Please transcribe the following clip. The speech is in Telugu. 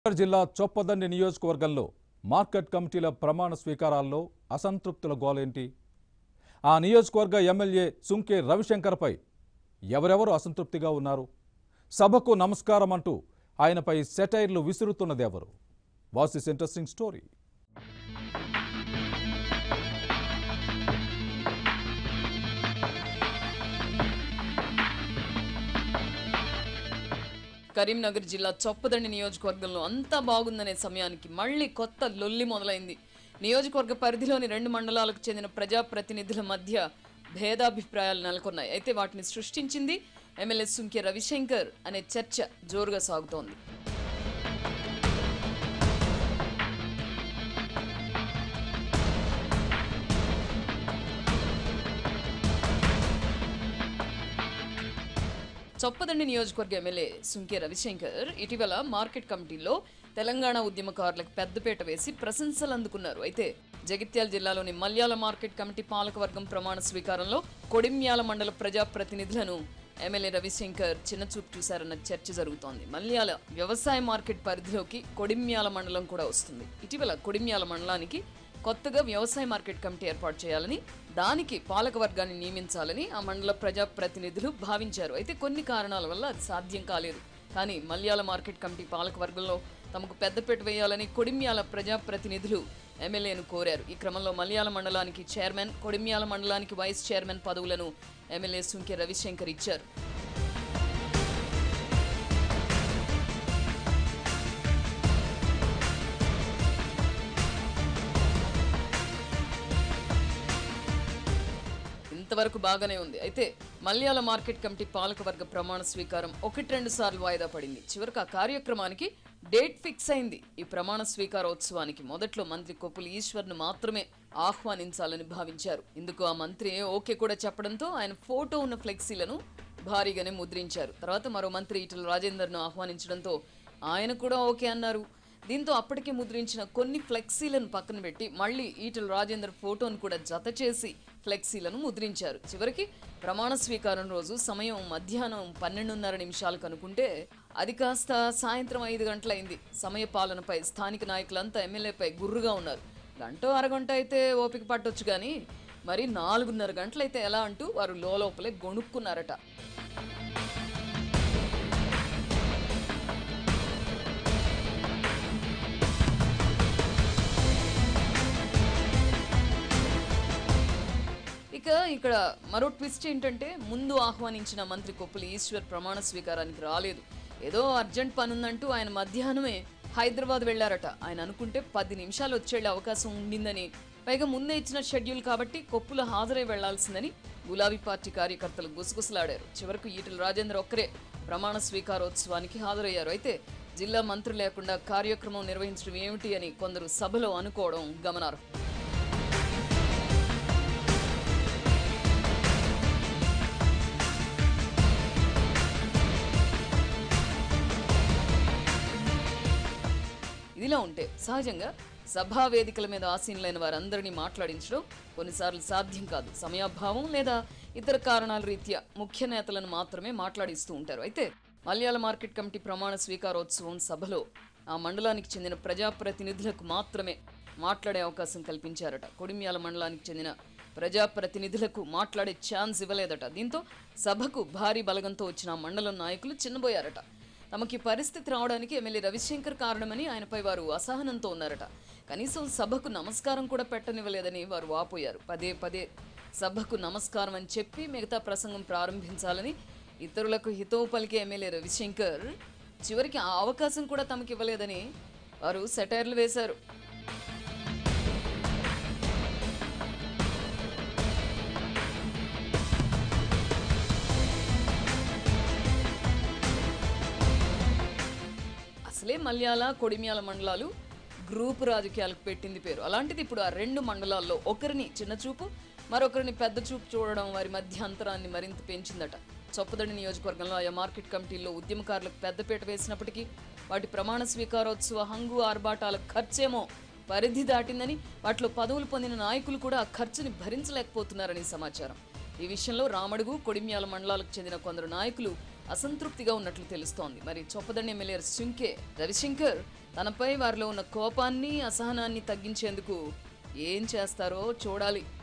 కరీంనగర్ జిల్లా చొప్పదండి నియోజకవర్గంలో మార్కెట్ కమిటీల ప్రమాణ స్వీకారాల్లో అసంతృప్తుల గోలేంటి ఆ నియోజకవర్గ ఎమ్మెల్యే సుంకే రవిశంకర్పై ఎవరెవరు అసంతృప్తిగా ఉన్నారు సభకు నమస్కారం అంటూ ఆయనపై సెటైర్లు విసురుతున్నది ఎవరు was this interesting story Karimnagar జిల్లా చొప్పదండి నియోజకవర్గంలో అంతా బాగుందనే సమయానికి మళ్ళీ కొత్త లొల్లి మొదలైంది నియోజకవర్గ పరిధిలోని రెండు మండలాలకు చెందిన ప్రజాప్రతినిధుల మధ్య భేదాభిప్రాయాలు నెలకొన్నాయి అయితే వాటిని సృష్టించింది ఎమ్మెల్యే సుంకె రవిశంకర్ అనే చర్చ జోరుగా సాగుతోంది చొప్పదండి నియోజకవర్గ ఎమ్మెల్యే సుంకే రవిశంకర్ ఇటీవల మార్కెట్ కమిటీలో తెలంగాణ ఉద్యమకారులకు పెద్దపీట వేసి ప్రశంసలు అందుకున్నారు అయితే జగిత్యాల జిల్లాలోని మల్యాల మార్కెట్ కమిటీ పాలకవర్గం ప్రమాణ స్వీకారంలో కొడిమ్యాల మండల ప్రజాప్రతినిధులను ఎమ్మెల్యే రవిశంకర్ చిన్నచూపు చూశారన్న చర్చ జరుగుతోంది మల్యాల వ్యవసాయ మార్కెట్ పరిధిలోకి కొడిమ్యాల మండలం కూడా వస్తుంది ఇటీవల కొడిమ్యాల మండలానికి కొత్తగా వ్యవసాయ మార్కెట్ కమిటీ ఏర్పాటు చేయాలని దానికి పాలక వర్గాన్ని నియమించాలని ఆ మండల ప్రజా ప్రతినిధులు భావించారు అయితే కొన్ని కారణాల వల్ల అది సాధ్యం కాలేదు కానీ మల్యాల మార్కెట్ కమిటీ పాలక వర్గంలో తమకు పెద్దపీట వేయాలని కొడిమ్యాల ప్రజా ప్రతినిధులు ఎమ్మెల్యేను కోరారు ఈ క్రమంలో మల్యాల మండలానికి చైర్మన్ కొడిమ్యాల మండలానికి వైస్ చైర్మన్ పదవులను ఎమ్మెల్యే సుంకె రవిశంకర్ ఇచ్చారు ఇంతవరకు బాగానే ఉంది అయితే మల్యాల మార్కెట్ కమిటీ పాలకవర్గ ప్రమాణ స్వీకారం ఒకటి రెండు సార్లు వాయిదా పడింది చివరికి ఆ కార్యక్రమానికి డేట్ ఫిక్స్ అయింది ఈ ప్రమాణ స్వీకారోత్సవానికి మొదట్లో మంత్రి కొప్పుల ఈశ్వర్ను మాత్రమే ఆహ్వానించాలని భావించారు ఇందుకు ఆ మంత్రి ఓకే కూడా చెప్పడంతో ఆయన ఫోటో ఉన్న ఫ్లెక్సీలను భారీగానే ముద్రించారు తర్వాత మరో మంత్రి ఈటల రాజేందర్ను ఆహ్వానించడంతో ఆయన కూడా ఓకే అన్నారు దీంతో అప్పటికే ముద్రించిన కొన్ని ఫ్లెక్సీలను పక్కన పెట్టి మళ్ళీ ఈటల రాజేందర్ ఫోటోను కూడా జత చేసి ఫ్లెక్సీలను ముద్రించారు చివరికి ప్రమాణ స్వీకారం రోజు సమయం మధ్యాహ్నం పన్నెండున్నర నిమిషాలకు అనుకుంటే అది కాస్త సాయంత్రం ఐదు గంటలైంది సమయ పాలనపై స్థానిక నాయకులంతా ఎమ్మెల్యేపై గుర్రుగా ఉన్నారు గంట అరగంట అయితే ఓపిక పట్టొచ్చు కానీ మరి నాలుగున్నర గంటలైతే ఎలా అంటూ వారు లోపలే గొణుక్కున్నారట ఇక ఇక్కడ మరో ట్విస్ట్ ఏంటంటే ముందు ఆహ్వానించిన మంత్రి కొప్పుల ఈశ్వర్ ప్రమాణ స్వీకారానికి రాలేదు ఏదో అర్జెంట్ పని ఉందంటూ ఆయన మధ్యాహ్నమే హైదరాబాద్ వెళ్లారట ఆయన అనుకుంటే పది నిమిషాలు వచ్చేళ్లే అవకాశం ఉండిందని పైగా ముందే ఇచ్చిన షెడ్యూల్ కాబట్టి కొప్పుల హాజరై వెళ్లాల్సిందని గులాబీ పార్టీ కార్యకర్తలు గుసగుసలాడారు చివరకు ఈటల రాజేంద్ర ఒక్కరే ప్రమాణ స్వీకారోత్సవానికి హాజరయ్యారు అయితే జిల్లా మంత్రి లేకుండా కార్యక్రమం నిర్వహించడం ఏమిటి అని కొందరు సభలో అనుకోవడం గమనార్హం ఇదిలా ఉంటే సహజంగా సభా వేదికల మీద ఆసీనులైన వారందరినీ మాట్లాడించడం కొన్నిసార్లు సాధ్యం కాదు సమయాభావం లేదా ఇతర కారణాల రీత్యా ముఖ్య నేతలను మాత్రమే మాట్లాడిస్తూ ఉంటారు అయితే మలయాళ మార్కెట్ కమిటీ ప్రమాణ స్వీకారోత్సవం సభలో ఆ మండలానికి చెందిన ప్రజాప్రతినిధులకు మాత్రమే మాట్లాడే అవకాశం కల్పించారట కొడిమ్యాల మండలానికి చెందిన ప్రజాప్రతినిధులకు మాట్లాడే ఛాన్స్ ఇవ్వలేదట దీంతో సభకు భారీ బలగంతో వచ్చిన ఆ మండలం నాయకులు చిన్నబోయారట తమకి ఈ పరిస్థితి రావడానికి ఎమ్మెల్యే రవిశంకర్ కారణమని ఆయనపై వారు అసహనంతో ఉన్నారట కనీసం సభకు నమస్కారం కూడా పెట్టనివ్వలేదని వారు వాపోయారు పదే పదే సభకు నమస్కారం అని చెప్పి మిగతా ప్రసంగం ప్రారంభించాలని ఇతరులకు హితవు పలికే ఎమ్మెల్యే రవిశంకర్ చివరికి ఆ అవకాశం కూడా తమకి ఇవ్వలేదని వారు సెటైర్లు వేశారు అసలే మల్యాల కొడిమ్యాల మండలాలు గ్రూప్ రాజకీయాలకు పెట్టింది పేరు అలాంటిది ఇప్పుడు ఆ రెండు మండలాల్లో ఒకరిని చిన్న చూపు మరొకరిని పెద్ద చూపు చూడడం వారి మధ్య అంతరాన్ని మరింత పెంచిందట చొప్పదండి నియోజకవర్గంలో ఆయా మార్కెట్ కమిటీల్లో ఉద్యమకారులకు పెద్దపీట వేసినప్పటికీ వాటి ప్రమాణ స్వీకారోత్సవ హంగు ఆర్భాటాల ఖర్చేమో పరిధి దాటిందని వాటిలో పదవులు పొందిన నాయకులు కూడా ఆ ఖర్చుని భరించలేకపోతున్నారని సమాచారం ఈ విషయంలో రామడుగు కొడిమ్యాల మండలాలకు చెందిన కొందరు నాయకులు అసంతృప్తిగా ఉన్నట్లు తెలుస్తోంది మరి చొప్పదండి ఎమ్మెల్యే శుంకే రవిశంకర్ తనపై వారిలో ఉన్న కోపాన్ని అసహనాన్ని తగ్గించేందుకు ఏం చేస్తారో చూడాలి